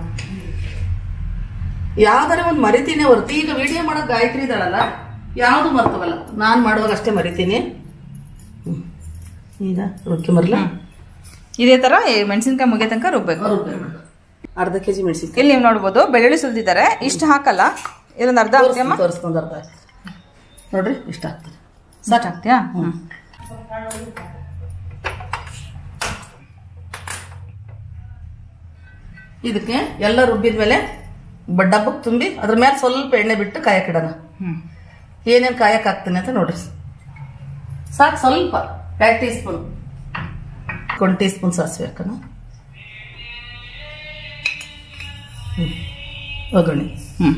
B: ಯಾವ್ದಾರ ಒಂದು ಮರಿತೀನಿ ಹೊರತು ಈಗ ವಿಡಿಯೋ ಮಾಡೋ ಗಾಯತ್ರಿ ಇದ್ದಾಳಲ್ಲ ಯಾವುದು ಮರ್ತವಲ್ಲ ನಾನು ಮಾಡುವಾಗ ಅಷ್ಟೇ ಮರಿತೀನಿ ಹ್ಮ್. ಈಗ ರುಕ್ಕಿ ಮರಲ
A: ಇದೇ ತರ ಈ ಮೆಣಸಿನ್ಕಾಯಿ ಮುಗಿಯೋ ತನಕ ರುಬ್ಬೇಕು
B: ಅರ್ಧ ಕೆ ಜಿ ಮೆಣಸಿನ್ಕಾಯಿ
A: ಇಲ್ಲಿ ನೀವು ನೋಡ್ಬೋದು ಬೆಳ್ಳುಳ್ಳಿ ಸುಲ್ದಿದ್ದಾರೆ ಇಷ್ಟು ಹಾಕಲ್ಲ ಇದೊಂದು ಅರ್ಧ ಹಾಕ್ತೀಯಮ್ಮ
B: ತೋರಿಸ್ಕೊಂಡು ಅರ್ಧ ಹಾಕಿ. ನೋಡ್ರಿ ಇಷ್ಟ ಆಗ್ತದೆ
A: ಸಾಕು ಹಾಕ್ತೀಯಾ ಹ್ಮ್.
B: ಇದಕ್ಕೆ ಎಲ್ಲ ರುಬ್ಬಿದ ಮೇಲೆ ಡಬ್ಬಕ್ಕೆ ತುಂಬಿ ಅದ್ರ ಮೇಲೆ ಸ್ವಲ್ಪ ಎಣ್ಣೆ ಬಿಟ್ಟು ಕಾಯಕ್ಕಿಡೋಣ
A: ಹ್ಮ್
B: ಏನೇನು ಕಾಯಕ್ ಹಾಕ್ತೀನಿ ಅಂತ ನೋಡ್ರಿ ಸಾಕು ಸ್ವಲ್ಪ ಎರಡು ಟೀ ಸ್ಪೂನ್ ಒಂದು ಟೀ ಸ್ಪೂನ್ ಸಾಸಿವೆ ಹಾಕೋಣ ಹ್ಮ್. ಒಗ್ಗರಣೆ
A: ಹ್ಮ್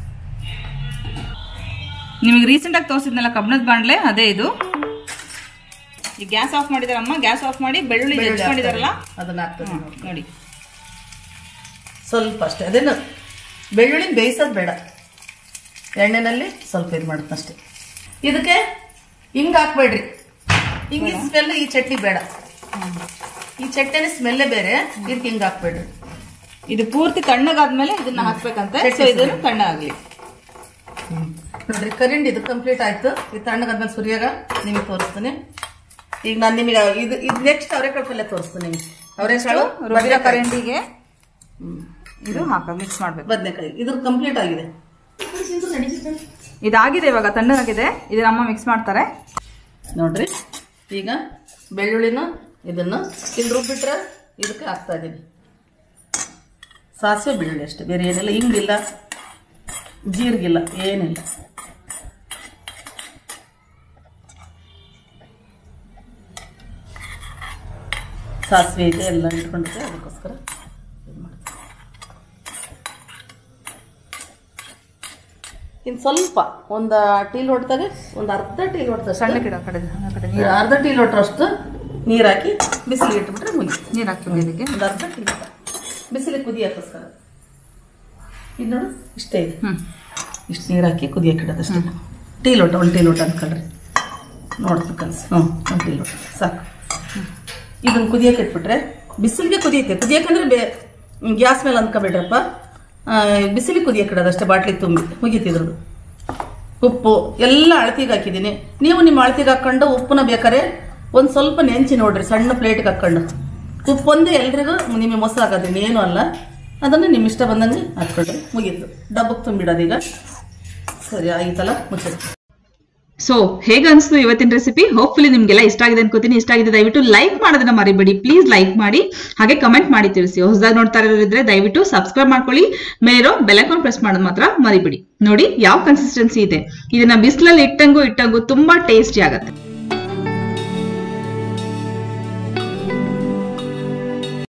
A: ನಿಮಗೆ ರೀಸೆಂಟ್ ಆಗಿ ತೋರಿಸಿದ್ನಲ್ಲ ಕಬ್ಬಣದ ಬಾಂಡ್ಲೆ ಅದೇ ಇದು ಈ ಗ್ಯಾಸ್ ಆಫ್ ಮಾಡಿದಾರಮ್ಮ ಗ್ಯಾಸ್ ಆಫ್ ಮಾಡಿ ಬೆಳ್ಳುಳ್ಳಿ
B: ಬೆಳ್ಳುಳ್ಳಿ
A: ಜಜ್ಕೊಂಡಿದಾರಲ್ಲ
B: ಅದನ್ನ ಹಾಕ್ತದೆ
A: ಹ್ಮ್, ನೋಡಿ
B: ಸ್ವಲ್ಪ ಅಷ್ಟೇ ಅದೇನು ಬೆಳ್ಳುಳ್ಳಿ ಬೇಯಿಸೋದು ಬೇಡ ಎಣ್ಣೆನಲ್ಲಿ ಸ್ವಲ್ಪ ಇದು ಮಾಡುತ್ತೆ ಅಷ್ಟೇ ಇದಕ್ಕೆ ಹಿಂಗೆ ಹಾಕ್ಬೇಡ್ರಿ ಹಿಂಗಿನ ಸ್ಮೆಲ್ ಈ ಚಟ್ನಿ ಬೇಡ ಈ ಚಟ್ನಿ ಸ್ಮೆಲ್ಲೇ ಬೇರೆ ಇದಕ್ಕೆ ಹಿಂಗೆ ಹಾಕ್ಬೇಡ್ರಿ
A: ಇದು ಪೂರ್ತಿ ತಣ್ಣಗಾದ್ಮೇಲೆ ಇದನ್ನ ಹಾಕ್ಬೇಕಂತೆ
B: ಚಟ್ನಿ
A: ಸೊ ಇದನ್ನು ತಣ್ಣಗಾಗ್ಲಿ
B: ನೋಡ್ರಿ ಕರಿಂಡಿ ಇದು ಕಂಪ್ಲೀಟ್ ಆಯ್ತು ಇದು ತಣ್ಣಗಾದ್ಮೇಲೆ ಸುರಿಯಾಗ ನಿಮಗೆ ತೋರಿಸ್ತೀನಿ ಈಗ ನಾನು ನಿಮಗೆ ಇದು ಇದು ನೆಕ್ಸ್ಟ್ ಅವರೆಕಾಳು ಪಲ್ಯ ತೋರಿಸ್ತೀನಿ ನಿಮಗೆ ಅವರೆಕಾಳು
A: ರುಬ್ಬಿರೋ ಕರೆಂಟಿಗೆ ಇದು ಹಾಕ ಮಿಕ್ಸ್ ಮಾಡ್ಬೇಕು
B: ಬದನೆಕಾಯಿ ಇದ್ರ ಕಂಪ್ಲೀಟ್ ಆಗಿದೆ
A: ಇದಾಗಿದೆ ಇವಾಗ ತಣ್ಣಗಾಗಿದೆ ಇದನ್ನ ಅಮ್ಮ ಮಿಕ್ಸ್ ಮಾಡ್ತಾರೆ
B: ನೋಡ್ರಿ ಈಗ ಬೆಳ್ಳುಳ್ಳಿನ ಇದನ್ನು ಇಲ್ಲಿ ರುಬ್ಬಿಟ್ರೆ ಇದಕ್ಕೆ ಹಾಕ್ತಾ ಇದ್ದೀನಿ ಸಾಸಿವೆ ಬೆಳ್ಳುಳ್ಳಿ ಅಷ್ಟೇ ಬೇರೆ ಏನಿಲ್ಲ ಹಿಂಗಿಲ್ಲ ಜೀರಿಗಿಲ್ಲ ಏನಿಲ್ಲ ಸಾಸಿವೆ ಇದೆ ಎಲ್ಲ ಇಟ್ಕೊಂಡಿದ್ದೆ ಅದಕ್ಕೋಸ್ಕರ ಇದ್ ಮಾಡ್ತೀನಿ. ಇನ್ನು ಸ್ವಲ್ಪ ಒಂದು ಟೀ ಲೋಟದಾಗ ಒಂದು ಅರ್ಧ ಟೀ ಲೋಟದ
A: ಸಣ್ಣ ಗಿಡ ಆ ಕಡೆ ಆ ಕಡೆ ನೀರು
B: ಅರ್ಧ ಟೀ ಲೋಟರಷ್ಟು ನೀರು ಹಾಕಿ ಬಿಸಿಲಿಗೆ ಇಟ್ಬಿಟ್ರೆ ಮುಗಿ
A: ನೀರು ಹಾಕ್ಬೇಕು ಇದಕ್ಕೆ
B: ಒಂದು ಅರ್ಧ ಟೀ ಲೋಟ ಬಿಸಿಲಿಗೆ ಕುದಿಯೋಕ್ಕೋಸ್ಕರ ಇದು ನೋಡು ಇಷ್ಟೇ ಇದೆ
A: ಹ್ಮ್
B: ಇಷ್ಟು ನೀರು ಹಾಕಿ ಕುದಿಯಕ್ಕೆ ಇಡೋದಷ್ಟೇ ಟೀ ಲೋಟ ಒಂದು ಟೀ ಲೋಟ ಅನ್ಕೊಳ್ರಿ ನೋಡ್ತು ಕಲಸಿ ಹ್ಞೂ ಒಂದು ಟೀ ಲೋಟ ಸಾಕು ಇದನ್ನು ಕುದಿಯಕ್ಕೆ ಇಟ್ಬಿಟ್ರೆ ಬಿಸಿಲಿಗೆ ಕುದಿಯುತ್ತೆ ಕುದಿಯಕ್ಕಂದ್ರೆ ಬೇ ಗ್ಯಾಸ್ ಮೇಲೆ ಅಂದ್ಕೊಬೇಡ್ರಪ್ಪ ಬಿಸಿಲಿಗೆ ಕುದಿಯಕ್ಕೆ ಇಡೋದಷ್ಟೇ ಬಾಟ್ಲಿ ತುಂಬಿ ಮುಗೀತಿದ್ರದ್ದು ಉಪ್ಪು ಎಲ್ಲ ಅಳತಿಗೆ ಹಾಕಿದ್ದೀನಿ ನೀವು ನಿಮ್ಮ ಅಳತಿಗೆ ಹಾಕ್ಕೊಂಡು ಉಪ್ಪನ್ನ ಬೇಕಾದ್ರೆ ಒಂದು ಸ್ವಲ್ಪ ನೆಂಚಿ ನೋಡ್ರಿ ಸಣ್ಣ ಪ್ಲೇಟ್ಗೆ ಹಾಕ್ಕೊಂಡು ಉಪ್ಪು ಒಂದೇ ಎಲ್ರಿಗೂ ನಿಮಗೆ ಮೊಸರು ಹಾಕೋದ್ರಿ ಏನೂ ಅಲ್ಲ ಅದನ್ನು ನಿಮ್ಮ ಇಷ್ಟ ಬಂದಂಗೆ ಹಾಕ್ಕೊಳ್ರಿ ಮುಗೀತು ಡಬ್ಬಕ್ಕೆ ತುಂಬಿಡೋದೀಗ ಸರಿ ಆಯ್ತಲ್ಲ ಮುಚ್ಚಿಡಿ
A: ಸೊ ಹೇಗೆ ಅನಿಸ್ತು ಇವತ್ತಿನ ರೆಸಿಪಿ ಹೋಪ್ಫುಲಿ ನಿಮ್ಗೆಲ್ಲ ಇಷ್ಟ ಆಗಿದೆ ಅನ್ಕೋತೀನಿ ಇಷ್ಟ ಆಗಿದೆ ದಯವಿಟ್ಟು ಲೈಕ್ ಮಾಡೋದನ್ನ ಮರಿಬೇಡಿ ಪ್ಲೀಸ್ ಲೈಕ್ ಮಾಡಿ ಹಾಗೆ ಕಮೆಂಟ್ ಮಾಡಿ ತಿಳಿಸಿ ಹೊಸದಾಗಿ ನೋಡ್ತಾ ಇರೋರಿದ್ರೆ ದಯವಿಟ್ಟು ಸಬ್ಸ್ಕ್ರೈಬ್ ಮಾಡ್ಕೊಳ್ಳಿ ಮೇಲಿರೋ ಬೆಲೈಕಾನ್ ಪ್ರೆಸ್ ಮಾಡೋದು ಮಾತ್ರ ಮರಿಬೇಡಿ ನೋಡಿ ಯಾವ ಕನ್ಸಿಸ್ಟೆನ್ಸಿ ಇದೆ ಇದನ್ನ ಬಿಸಿಲಲ್ಲಿ ಇಟ್ಟಂಗು ಇಟ್ಟಂಗು ತುಂಬಾ ಟೇಸ್ಟಿ ಆಗುತ್ತೆ